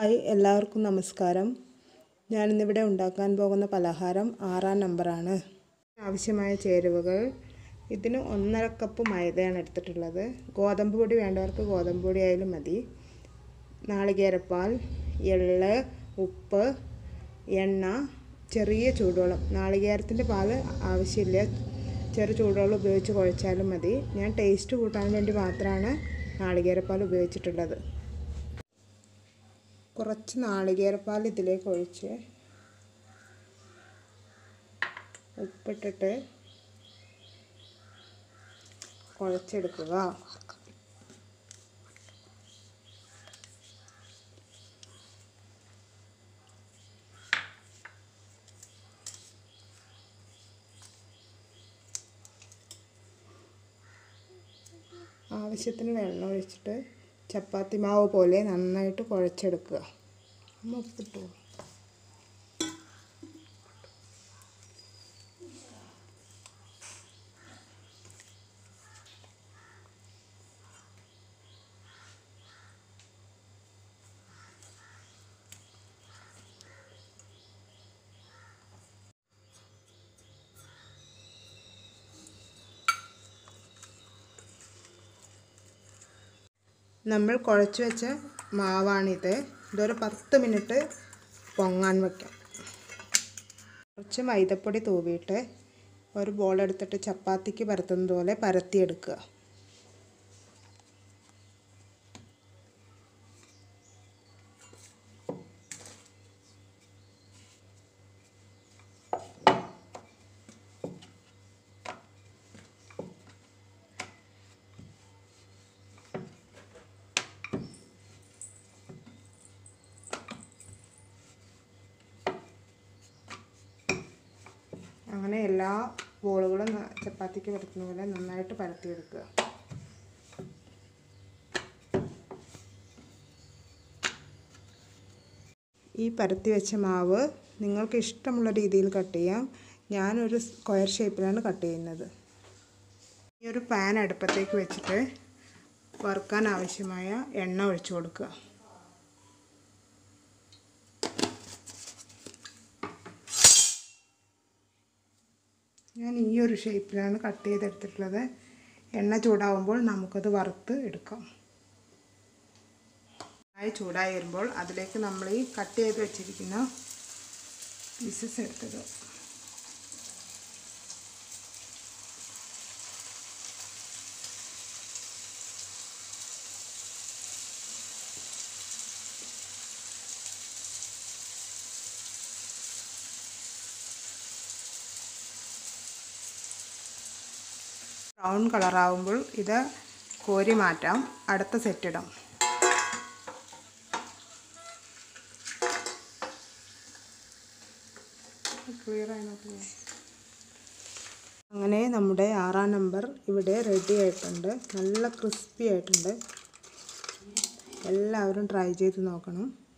hi എല്ലാവർക്കും നമസ്കാരം ഞാനിന്നിവിടെ ഉണ്ടാക്കാൻ പോകുന്ന പലഹാരം ആറാം നമ്പറാണ് ആവശ്യമായ ചേരുവകൾ ഇതിന് ഒന്നര കപ്പ് മൈദയാണ് എടുത്തിട്ടുള്ളത് ഗോതമ്പ് പൊടി വേണ്ടവർക്ക് ഗോതമ്പ് പൊടി ആയാലും മതി നാളികേരപ്പാൽ എള്ള് ഉപ്പ് എണ്ണ ചെറിയ ചൂടുവെള്ളം നാളികേരത്തിൻ്റെ പാൽ ആവശ്യമില്ല ചെറു ചൂടുവെള്ളം ഉപയോഗിച്ച് കുഴച്ചാലും മതി ഞാൻ ടേസ്റ്റ് കൂട്ടാൻ വേണ്ടി മാത്രമാണ് നാളികേരപ്പാൽ ഉപയോഗിച്ചിട്ടുള്ളത് കുറച്ച് നാളികേരപ്പാൽ ഇതിലേക്ക് ഒഴിച്ച് ഉപ്പിട്ടിട്ട് കുഴച്ചെടുക്കുക ആവശ്യത്തിന് വെള്ളം ഒഴിച്ചിട്ട് ചപ്പാത്തി മാവ് പോലെ നന്നായിട്ട് കുഴച്ചെടുക്കുക ഒന്ന് ഉപ്പിട്ടു നമ്മൾ കുഴച്ച് വെച്ച മാവാണിത് ഇതൊരു പത്ത് മിനിറ്റ് പൊങ്ങാൻ വയ്ക്കാം കുറച്ച് മൈദപ്പൊടി തൂവിയിട്ട് ഒരു ബോൾ എടുത്തിട്ട് ചപ്പാത്തിക്ക് പരത്തുന്നത് പോലെ പരത്തിയെടുക്കുക അങ്ങനെ എല്ലാ ബോളുകളും ചപ്പാത്തിക്ക് പരത്തുന്ന പോലെ നന്നായിട്ട് പരത്തിയെടുക്കുക ഈ പരത്തി വെച്ച മാവ് നിങ്ങൾക്ക് ഇഷ്ടമുള്ള രീതിയിൽ കട്ട് ചെയ്യാം ഞാനൊരു സ്ക്വയർ ഷേപ്പിലാണ് കട്ട് ചെയ്യുന്നത് ഈ ഒരു പാൻ അടുപ്പത്തേക്ക് വെച്ചിട്ട് വറുക്കാൻ ആവശ്യമായ എണ്ണ ഒഴിച്ചു കൊടുക്കുക ഞാൻ ഈ ഒരു ഷേപ്പിലാണ് കട്ട് ചെയ്തെടുത്തിട്ടുള്ളത് എണ്ണ ചൂടാവുമ്പോൾ നമുക്കത് വറുത്ത് എടുക്കാം ആയി ചൂടായി വരുമ്പോൾ അതിലേക്ക് നമ്മൾ ഈ കട്ട് ചെയ്ത് വെച്ചിരിക്കുന്ന പീസസ് എടുത്തത് ബ്രൗൺ കളറാവുമ്പോൾ ഇത് കോരി മാറ്റാം അടുത്ത സെറ്റ് ഇടാം അങ്ങനെ നമ്മുടെ ആറാം നമ്പർ ഇവിടെ റെഡി ആയിട്ടുണ്ട് നല്ല ക്രിസ്പി ആയിട്ടുണ്ട് എല്ലാവരും ട്രൈ ചെയ്ത് നോക്കണം